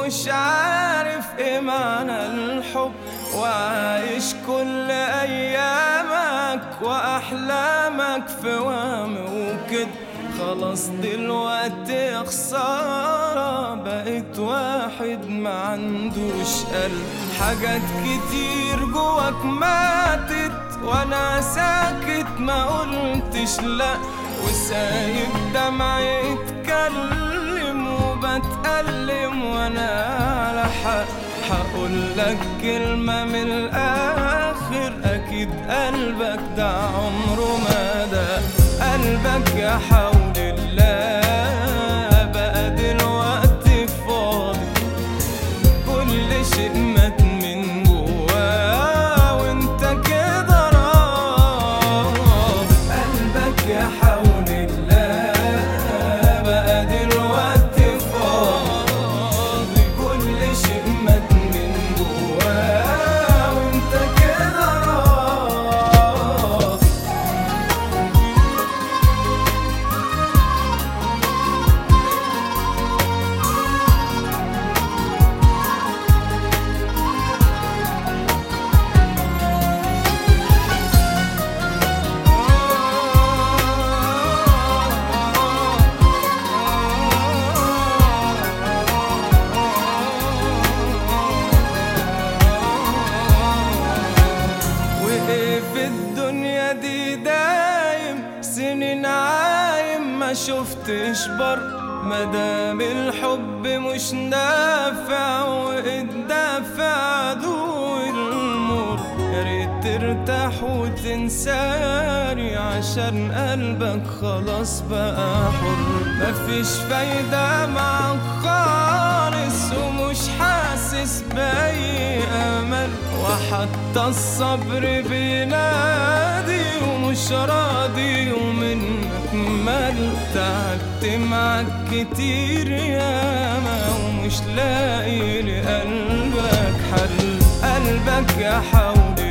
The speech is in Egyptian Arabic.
ومش عارف ايه معنى الحب وعايش كل ايامك واحلامك في وهم وكده خلاص دلوقتي يا خسارة بقيت واحد ما عندوش قلب حاجات كتير جواك ماتت وانا ساكت ما قلتش لا وسايب دمعي يتكلم وبتألم وانا على حق هقول لك كلمة من الآخر أكيد قلبك ده عمره ما ده قلبك يا حول الله بقى دلوقتي فاضي كل شيء مات من جواه وانت كده راضي قلبك يا حول الله بقى دلوقتي فاضي كل شيء مات من جواه وانت كده راضي وايه في الدنيا دي دايم سنين عايم ما شفتش بر مدام الحب مش نافع والدافع عدو المر يا ريت ترتاح وتنساني عشان قلبك خلاص بقى حر مفيش فايدة معاك خالص ومش حاسس بأي أمل وحتى الصبر بينادي ومش راضي ومنك مل تعبت معاك كتير ياما ومش لاقي لقلبك حل قلبك يا حول